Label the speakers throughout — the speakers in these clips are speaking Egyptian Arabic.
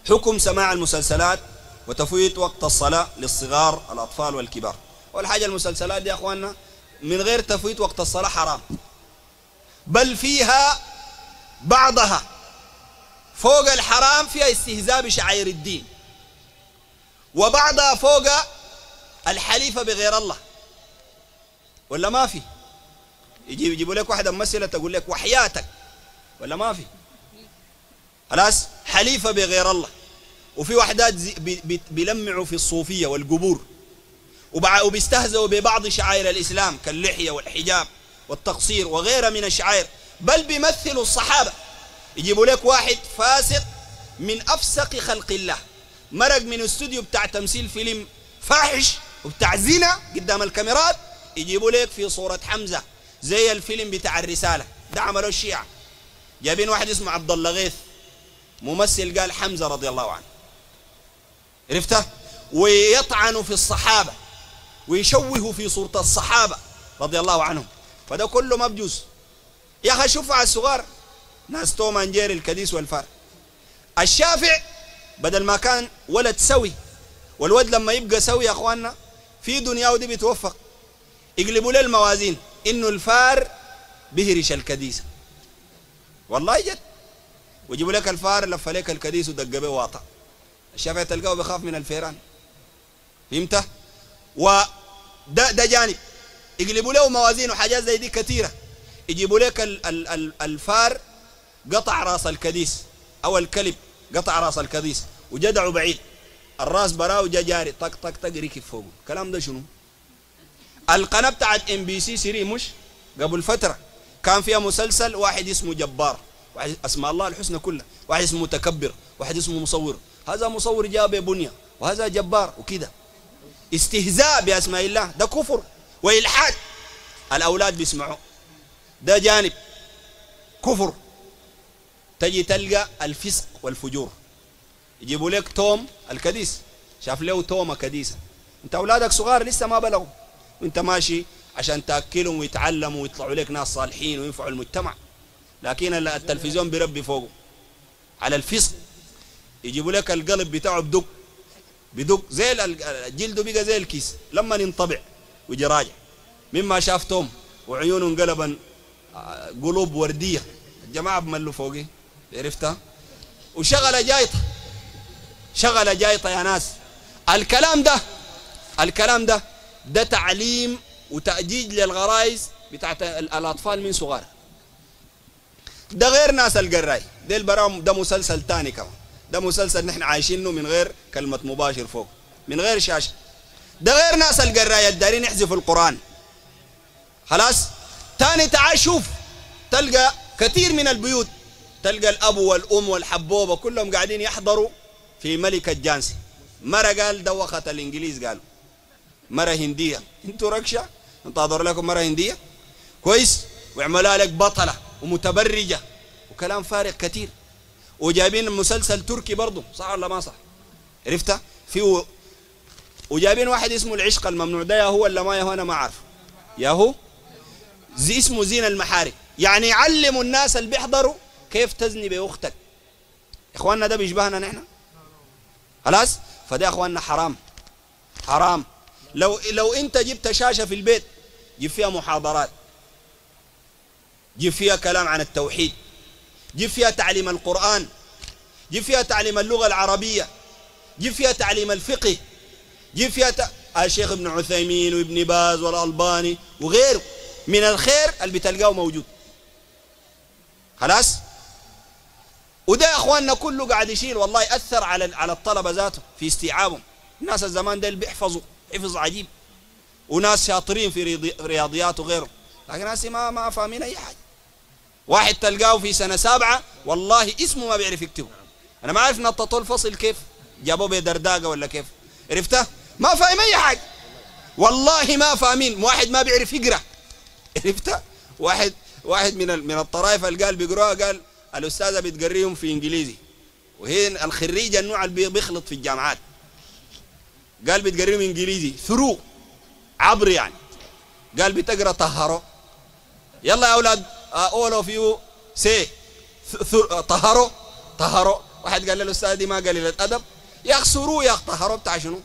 Speaker 1: حكم سماع المسلسلات وتفويت وقت الصلاة للصغار الأطفال والكبار أول حاجة المسلسلات دي يا أخواننا من غير تفويت وقت الصلاة حرام بل فيها بعضها فوق الحرام فيها استهزاء بشعائر الدين وبعضها فوق الحليفة بغير الله ولا ما في يجيب يجيبوا لك واحدة ممثلة تقول لك وحياتك ولا ما في خلاص حليفة بغير الله وفي وحدات بيلمعوا في الصوفية والقبور وبيستهزئوا ببعض شعائر الإسلام كاللحية والحجاب والتقصير وغيرها من الشعائر بل بيمثلوا الصحابة يجيبوا لك واحد فاسق من أفسق خلق الله مرق من استوديو بتاع تمثيل فيلم فاحش وبتاع زنا قدام الكاميرات يجيبوا لك في صورة حمزة زي الفيلم بتاع الرسالة ده عملوا الشيعة جايبين واحد اسمه عبد الله غيث ممثل قال حمزة رضي الله عنه عرفته ويطعن في الصحابة ويشوه في صورة الصحابة رضي الله عنهم فده كله ما بجوز يا أخي شوفوا على الصغار ناس توم جيري الكديس والفار الشافع بدل ما كان ولد سوي والولد لما يبقى سوي يا اخواننا في دنياه دي بيتوفق يقلبوا له الموازين انه الفار بهرش الكديسه والله جد ويجيبوا لك الفار لف لك الكديس ودق به واطا الشافعي تلقاه بيخاف من الفيران فهمت وده ده جانب يقلبوا له موازين وحاجات زي دي كثيره يجيبوا لك ال ال ال الفار قطع راس الكديس او الكلب قطع راس الكديس وجدعه بعيد الراس براه وجا جاري طق طق طق ركب فوقه الكلام ده شنو القناه بتاعت ام بي سي 3 مش قبل فتره كان فيها مسلسل واحد اسمه جبار واحد اسماء الله الحسنى كلها واحد اسمه متكبر واحد اسمه مصور هذا مصور جاب بنية وهذا جبار وكده استهزاء بأسماء الله ده كفر وإلحاد الأولاد بيسمعوا ده جانب كفر تجي تلقى الفسق والفجور يجيبوا لك توم الكديس شاف له تومه كديسه انت اولادك صغار لسه ما بلغوا وانت ماشي عشان تاكلهم ويتعلموا ويطلعوا لك ناس صالحين وينفعوا المجتمع لكن التلفزيون بيربي فوقه على الفسق يجيبوا لك القلب بتاعه بدق بدق زي جلده بقى زي الكيس لما ينطبع ويجي راجع مما شاف توم وعيونه انقلبا قلوب ورديه الجماعه بملوا فوقي عرفتها وشغل جايطه شغل جايطه يا ناس الكلام ده الكلام ده ده تعليم وتأجيج للغرائز بتاعت الأطفال من صغار ده غير ناس القراي ده البرام ده مسلسل تاني كمان ده مسلسل نحن عايشينه من غير كلمة مباشر فوق من غير شاشة ده غير ناس القراي الدارين يحذفوا القرآن خلاص تاني تعال شوف تلقى كثير من البيوت تلقى الأب والأم والحبوبة كلهم قاعدين يحضروا في ملكة جانسي مرة قال دوخت الإنجليز قالوا مرة هندية انتوا ركشة انتظر لكم مرة هندية كويس ويعملها لك بطلة ومتبرجة وكلام فارغ كثير وجايبين مسلسل تركي برضه صح ولا ما صح عرفتها في و... وجايبين واحد اسمه العشق الممنوع ده يا هو ولا ما يا هو انا ما اعرف يا هو زي اسمه زين المحارم يعني يعلموا الناس اللي بيحضروا كيف تزني باختك اخواننا ده بيشبهنا نحن خلاص فده يا اخواننا حرام حرام لو لو انت جبت شاشه في البيت جيب فيها محاضرات جيب فيها كلام عن التوحيد جيب فيها تعليم القرآن جيب فيها تعليم اللغة العربية جيب فيها تعليم الفقه جيب فيها ت... الشيخ ابن عثيمين وابن باز والألباني وغيره من الخير اللي بتلقاه موجود خلاص وده يا اخواننا كله قاعد يشيل والله ياثر على على الطلبه ذاته في استيعابهم الناس الزمان ده اللي بيحفظوا حفظ عجيب وناس شاطرين في رياضيات وغيره لكن ناس ما ما فاهمين اي حاجه واحد تلقاه في سنه سابعه والله اسمه ما بيعرف يكتبه انا ما عارف نططوا الفصل كيف جابوه بدرداقه ولا كيف عرفته ما فاهم اي حاجه والله ما فاهمين واحد ما بيعرف يقرا عرفته واحد واحد من من الطرائف اللي قال بيقراها قال الاستاذه بتقريهم في انجليزي وهي الخريج النوع اللي بيخلط في الجامعات قال بتقريهم انجليزي ثرو عبر يعني قال بتقرا طهروا يلا يا اولاد اول اوف يو سي طهروا طهروا واحد قال للاستاذ دي ما قليلة ادب يا اخسروه يا طهروا بتاع شنو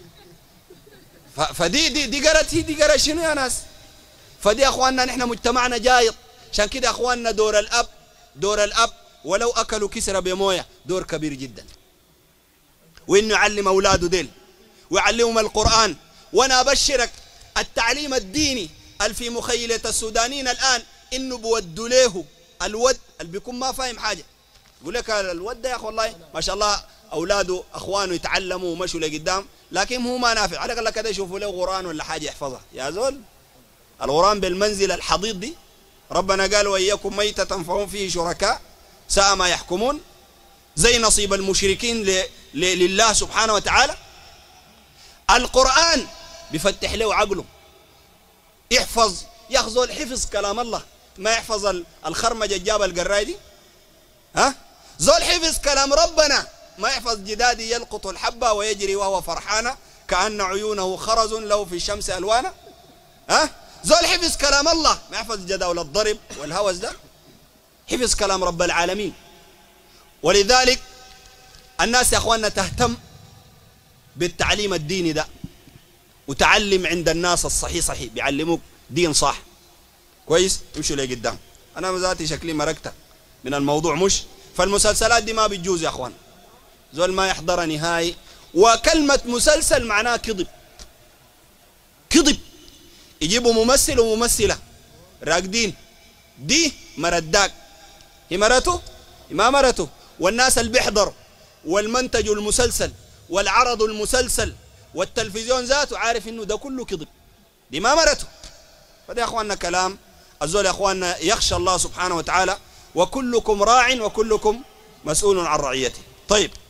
Speaker 1: فدي دي دي قرت هي دي قرت شنو يا ناس فدي يا اخواننا نحن مجتمعنا جايط عشان كده يا اخواننا دور الاب دور الاب ولو اكلوا كسرة بمويه دور كبير جدا وانه يعلم اولاده ديل ويعلمهم القران وانا ابشرك التعليم الديني اللي في مخيله السودانيين الان انه بودوا له الود اللي بيكون ما فاهم حاجه يقول لك الود ده يا اخي والله ما شاء الله اولاده اخوانه يتعلموا ومشوا لقدام لكن هو ما نافع على الاقل كده يشوفوا له قران ولا حاجه يحفظها يا زول القران بالمنزل الحضيض دي ربنا قال واياكم ميتة فهم فيه شركاء ساء ما يحكمون زي نصيب المشركين ل... ل... لله سبحانه وتعالى القرآن بفتح له عقله يحفظ ياخذ الحفظ كلام الله ما يحفظ الخرمجة الجابة القراي دي ها زول حفظ كلام ربنا ما يحفظ جدادي يلقط الحبة ويجري وهو فرحانة كأن عيونه خرز له في الشمس ألوانا ها زول حفظ كلام الله ما يحفظ جداول الضرب والهوس ده حفظ كلام رب العالمين ولذلك الناس يا اخواننا تهتم بالتعليم الديني ده وتعلم عند الناس الصحيح صحيح بيعلموك دين صح كويس امشوا لي قدام انا ذاتي شكلي مركته من الموضوع مش فالمسلسلات دي ما بتجوز يا اخوان زول ما يحضر نهائي وكلمة مسلسل معناها كذب كذب يجيبوا ممثل وممثلة راقدين دي مرداك هي مرته ما مرته والناس اللي بيحضر والمنتج المسلسل والعرض المسلسل والتلفزيون ذاته عارف انه ده كله كذب دي ما مرته فده يا اخواننا كلام الزول يا اخواننا يخشى الله سبحانه وتعالى وكلكم راع وكلكم مسؤول عن رعيته طيب